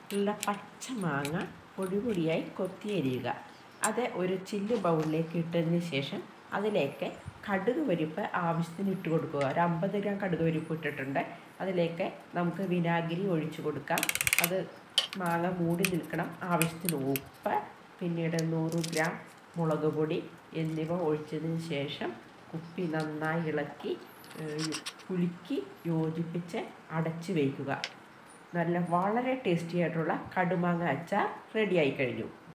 ഉള്ള പച്ച മാങ്ങ പൊടി പൊടിയായി കൊത്തിയരിയുക അത് ഒരു ചില്ല് ബൗളിലേക്ക് ഇട്ടതിന് ശേഷം അതിലേക്ക് കടുക് പരിപ്പ് ആവശ്യത്തിന് ഇട്ട് കൊടുക്കുക ഒരു അമ്പത് ഗ്രാം കടുക് പരിപ്പ് ഇട്ടിട്ടുണ്ട് അതിലേക്ക് നമുക്ക് വിനാഗിരി ഒഴിച്ചു കൊടുക്കാം അത് മാങ്ങ മൂടി നിൽക്കണം ആവശ്യത്തിന് ഉപ്പ് പിന്നീട് നൂറ് ഗ്രാം മുളക് പൊടി എന്നിവ ഒഴിച്ചതിന് ശേഷം കുപ്പി നന്നായി ഇളക്കി ഏഹ്, കുലുക്കി യോജിപ്പിച്ച് അടച്ച് വയ്ക്കുക നല്ല വളരെ ടേസ്റ്റി ആയിട്ടുള്ള കടുമാങ്ങ അച്ചാർ റെഡിയായി കഴിഞ്ഞു